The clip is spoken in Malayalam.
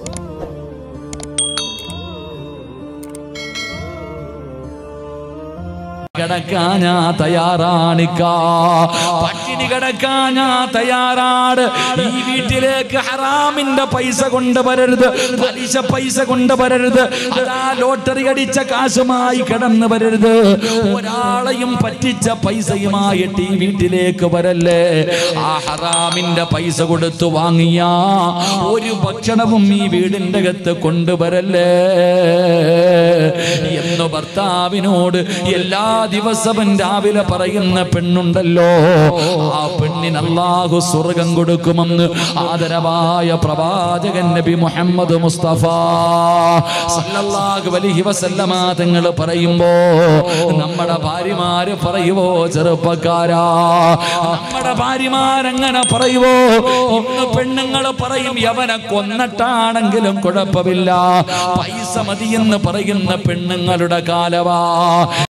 കിടക്കാനാ തയ്യാറാണിക്ക പട്ടിണി കിടക്കാനാ തയ്യാറാണ് ഈ വീട്ടിലേക്ക് ഹറാമിന്റെ പൈസ കൊണ്ടുവരരുത് പലിശ പൈസ കൊണ്ടുവരരുത് അതാ ലോട്ടറി അടിച്ച കാശുമായി കടന്നു വരരുത് ഒരാളെയും പറ്റിച്ച പൈസയുമായിട്ട് ഈ വീട്ടിലേക്ക് വരല്ലേ ആ ഹറാമിന്റെ പൈസ കൊടുത്തു വാങ്ങിയ ഒരു ഭക്ഷണവും ഈ വീടിന്റെ അകത്ത് കൊണ്ടുവരല്ലേ എന്ന് ഭർത്താവിനോട് എല്ലാ ദിവസവും രാവിലെ പറയുന്ന പെണ്ണുണ്ടല്ലോ ആ പെണ്ണിന് അള്ളാഹു സ്വർഗം കൊടുക്കുമെന്ന് ആദരവായ പ്രവാചകൻ നബി മുഹമ്മദ് മുസ്തഫ സല്ലല്ലാഹു അലൈഹി വസല്ലമ തങ്ങൾ പറയുമ്പോ നമ്മുടെ ഭാര്യമാര് പറയുവോ ചെറുപ്പക്കാരാ നമ്മുടെ ഭാര്യമാരങ്ങനെ പറയുവോ ഇന്ന് പെണ്ണുങ്ങൾ പറയും യവനെ കൊന്നിട്ടാണെങ്കിലും കുഴപ്പമില്ല പൈസ മതിയെന്ന് പറയുന്ന പെണ്ണുങ്ങളുടെ കാലവാ